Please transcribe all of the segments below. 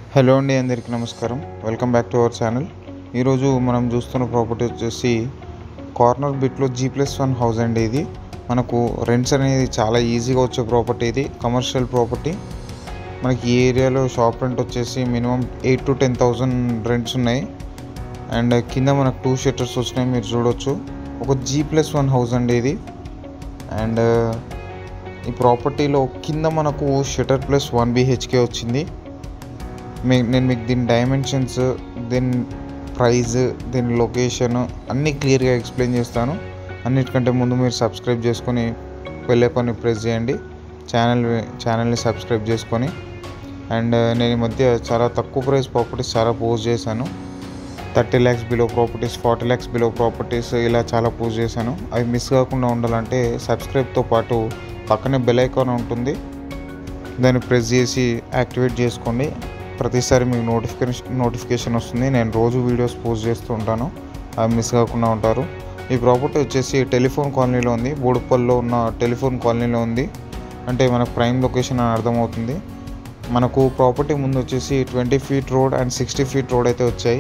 hello అండి అందరికీ నమస్కారం welcome back to our channel ఈరోజు మనం చూస్తున్న ప్రాపర్టీ వచ్చేసి కార్నర్ బిట్లో జీ ప్లస్ వన్ హౌస్ అండి ఇది మనకు రెంట్స్ అనేది చాలా ఈజీగా వచ్చే ప్రాపర్టీ ఇది కమర్షియల్ ప్రాపర్టీ మనకి ఈ ఏరియాలో షాప్ రెంట్ వచ్చేసి minimum eight to ten thousand rents ఉన్నాయి అండ్ కింద మనకు టూ షట్టర్స్ వచ్చినాయి మీరు చూడొచ్చు ఒక జీ ప్లస్ వన్ హౌస్ అండి ఇది అండ్ ఈ ప్రాపర్టీలో కింద మనకు షటర్ ప్లస్ వన్ బీహెచ్కే వచ్చింది మీ నేను మీకు దీని డైమెన్షన్స్ దీని ప్రైస్ దీని లొకేషన్ అన్నీ క్లియర్గా ఎక్స్ప్లెయిన్ చేస్తాను అన్నిటికంటే ముందు మీరు సబ్స్క్రైబ్ చేసుకొని వెళ్ళకొని ప్రెస్ చేయండి ఛానల్ ఛానల్ని సబ్స్క్రైబ్ చేసుకొని అండ్ నేను ఈ మధ్య చాలా తక్కువ ప్రైస్ ప్రాపర్టీస్ చాలా పోస్ట్ చేశాను thirty lakhs below properties forty lakhs below properties ఇలా చాలా పోస్ట్ చేశాను అవి మిస్ కాకుండా ఉండాలంటే సబ్స్క్రైబ్తో పాటు పక్కనే బెల్ ఐకాన్ ఉంటుంది దాన్ని ప్రెస్ చేసి యాక్టివేట్ చేసుకోండి ప్రతిసారి మీకు నోటిఫికేషన్ నోటిఫికేషన్ వస్తుంది నేను రోజు వీడియోస్ పోస్ట్ చేస్తూ ఉంటాను అవి మిస్ కాకుండా ఉంటారు ఈ ప్రాపర్టీ వచ్చేసి టెలిఫోన్ కాలనీలో ఉంది బోడుపల్లిలో ఉన్న టెలిఫోన్ కాలనీలో ఉంది అంటే మనకు ప్రైమ్ లొకేషన్ అని అర్థమవుతుంది మనకు ప్రాపర్టీ ముందు వచ్చేసి twenty feet road and sixty feet road అయితే వచ్చాయి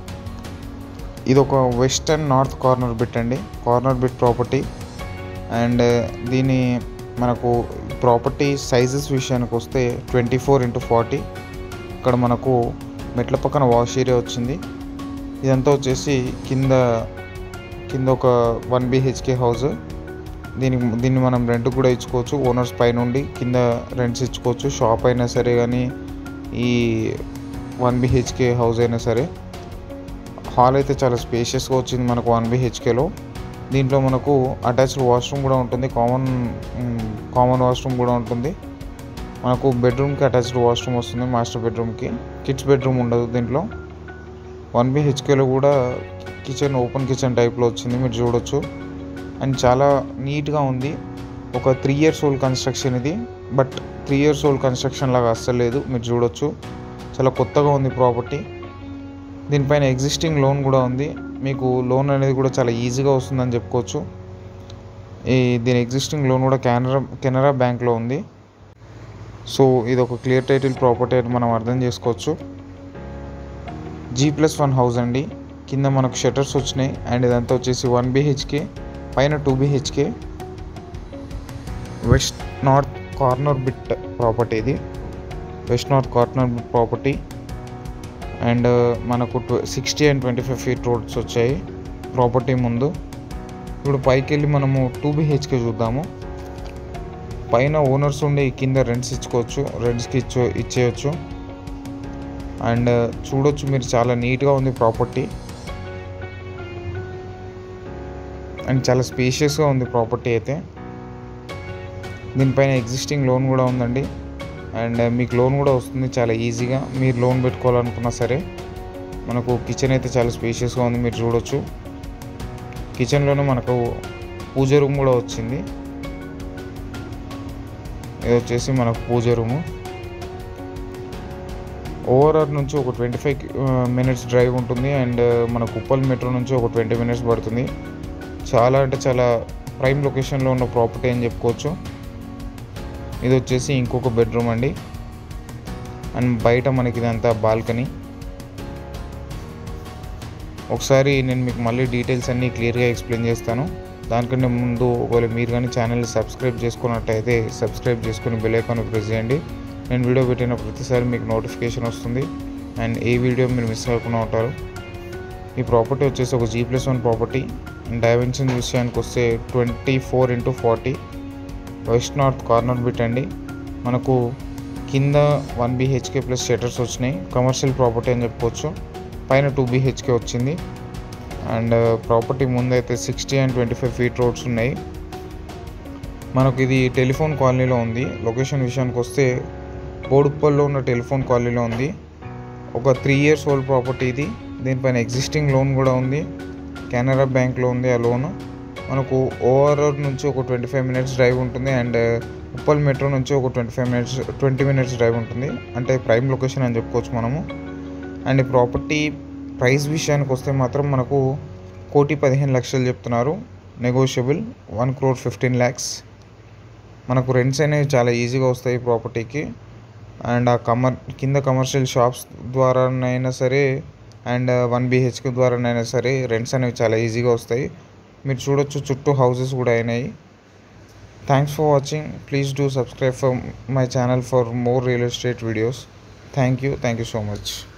ఇది ఒక west and north corner bit అండి కార్నర్ బిట్ ప్రాపర్టీ అండ్ దీని మనకు ప్రాపర్టీ సైజెస్ విషయానికి వస్తే ట్వంటీ ఫోర్ ఇంటూ ఫార్టీ ఇక్కడ మనకు మెట్ల పక్కన వాష్ ఏరియా వచ్చింది ఇదంతా వచ్చేసి కింద కింద ఒక వన్ బిహెచ్కే హౌస్ దీనికి దీన్ని మనం రెంట్ కూడా ఇచ్చుకోవచ్చు ఓనర్స్ పై నుండి కింద రెంట్స్ ఇచ్చుకోవచ్చు షాప్ అయినా సరే కానీ ఈ వన్ బిహెచ్కే హౌస్ అయినా సరే హాల్ అయితే చాలా స్పేషియస్గా వచ్చింది మనకు వన్ బిహెచ్కేలో దీంట్లో మనకు అటాచ్డ్ వాష్రూమ్ కూడా ఉంటుంది కామన్ కామన్ వాష్రూమ్ కూడా ఉంటుంది మనకు బెడ్రూమ్కి అటాచ్డ్ వాష్రూమ్ వస్తుంది మాస్టర్ బెడ్రూమ్కి కిడ్స్ బెడ్రూమ్ ఉండదు దీంట్లో వన్ బిహెచ్కేలో కూడా కిచెన్ ఓపెన్ కిచెన్ టైప్లో వచ్చింది మీరు చూడొచ్చు అండ్ చాలా నీట్గా ఉంది ఒక త్రీ ఇయర్స్ ఓల్డ్ కన్స్ట్రక్షన్ ఇది but three years old construction లాగా అస్సలు లేదు మీరు చూడొచ్చు చాలా కొత్తగా ఉంది ప్రాపర్టీ దీనిపైన ఎగ్జిస్టింగ్ లోన్ కూడా ఉంది మీకు లోన్ అనేది కూడా చాలా ఈజీగా వస్తుందని చెప్పుకోవచ్చు ఈ దీని ఎగ్జిస్టింగ్ లోన్ కూడా కెనరా కెనరా బ్యాంక్లో ఉంది సో ఇది ఒక క్లియర్ టైటిల్ ప్రాపర్టీ అని మనం అర్థం చేసుకోవచ్చు జీ ప్లస్ వన్ హౌస్ అండి కింద మనకు షటర్స్ వచ్చినాయి అండ్ ఇదంతా వచ్చేసి వన్ బీహెచ్కే పైన two BHK west north corner bit property ఇది west north corner bit property and మనకు sixty and twenty five feet roads వచ్చాయి ప్రాపర్టీ ముందు ఇప్పుడు పైకి వెళ్ళి మనము టూ బీహెచ్కే చూద్దాము పైన ఓనర్స్ ఉండే కింద రెంట్స్ ఇచ్చుకోవచ్చు రెంట్స్కి ఇచ్చో ఇచ్చేయచ్చు అండ్ చూడొచ్చు మీరు చాలా నీట్గా ఉంది ప్రాపర్టీ అండ్ చాలా స్పేషియస్గా ఉంది ప్రాపర్టీ అయితే దీనిపైన ఎగ్జిస్టింగ్ లోన్ కూడా ఉందండి అండ్ మీకు లోన్ కూడా వస్తుంది చాలా ఈజీగా మీరు లోన్ పెట్టుకోవాలనుకున్నా సరే మనకు కిచెన్ అయితే చాలా స్పేషియస్గా ఉంది మీరు చూడొచ్చు కిచెన్లోనే మనకు పూజ రూమ్ కూడా వచ్చింది ఇది వచ్చేసి మనకు పూజ రూము ఓవరాల్ నుంచి ఒక ట్వంటీ ఫైవ్ మినిట్స్ డ్రైవ్ ఉంటుంది అండ్ మన కుప్పల్ మెట్రో నుంచి ఒక ట్వంటీ మినిట్స్ పడుతుంది చాలా అంటే చాలా ప్రైమ్ లొకేషన్లో ఉన్న ప్రాపర్టీ అని చెప్పుకోవచ్చు ఇది వచ్చేసి ఇంకొక బెడ్రూమ్ అండి అండ్ బయట మనకి ఇదంతా బాల్కనీ ఒకసారి నేను మీకు మళ్ళీ డీటెయిల్స్ అన్నీ క్లియర్గా ఎక్స్ప్లెయిన్ చేస్తాను దానికంటే ముందు ఒకవేళ మీరు కానీ ఛానల్ని సబ్స్క్రైబ్ చేసుకున్నట్టయితే సబ్స్క్రైబ్ చేసుకుని బెల్ ఐకాన్ ప్రెస్ చేయండి నేను వీడియో పెట్టిన ప్రతిసారి మీకు నోటిఫికేషన్ వస్తుంది అండ్ ఏ వీడియో మీరు మిస్ అవ్వకుండా ఉంటారు ఈ ప్రాపర్టీ వచ్చేసి ఒక G plus one property dimension విషయానికి వస్తే twenty four into forty west north corner bit అండి మనకు కింద వన్ బీహెచ్కే ప్లస్ షటర్స్ వచ్చినాయి కమర్షియల్ ప్రాపర్టీ అని చెప్పుకోవచ్చు పైన టూ బీహెచ్కే వచ్చింది అండ్ ప్రాపర్టీ ముందైతే sixty and twenty five feet roads ఉన్నాయి మనకు ఇది టెలిఫోన్ కాలనీలో ఉంది లొకేషన్ విషయానికి వస్తే బోడుప్పల్లో ఉన్న టెలిఫోన్ కాలనీలో ఉంది ఒక త్రీ ఇయర్స్ ఓల్డ్ ప్రాపర్టీ ఇది దీనిపైన ఎగ్జిస్టింగ్ లోన్ కూడా ఉంది కెనరా బ్యాంక్లో ఉంది ఆ లోన్ మనకు ఓవరాల్ నుంచి ఒక ట్వంటీ ఫైవ్ మినిట్స్ డ్రైవ్ ఉంటుంది అండ్ ఉప్పల్ మెట్రో నుంచి ఒక twenty five minutes twenty minutes drive ఉంటుంది అంటే ప్రైమ్ లొకేషన్ అని చెప్పుకోవచ్చు మనము అండ్ ఈ ప్రాపర్టీ ప్రైస్ విషయానికి వస్తే మాత్రం మనకు కోటి పదిహేను లక్షలు చెప్తున్నారు negotiable one crore fifteen lakhs మనకు రెంట్స్ అనేవి చాలా ఈజీగా వస్తాయి ప్రాపర్టీకి అండ్ ఆ కమర్ కింద కమర్షియల్ షాప్స్ ద్వారానైనా సరే అండ్ వన్ బీహెచ్కే ద్వారానైనా సరే రెంట్స్ అనేవి చాలా ఈజీగా వస్తాయి మీరు చూడొచ్చు చుట్టూ హౌసెస్ కూడా అయినాయి thanks for watching please do subscribe for my channel for more real estate videos thank you thank you so much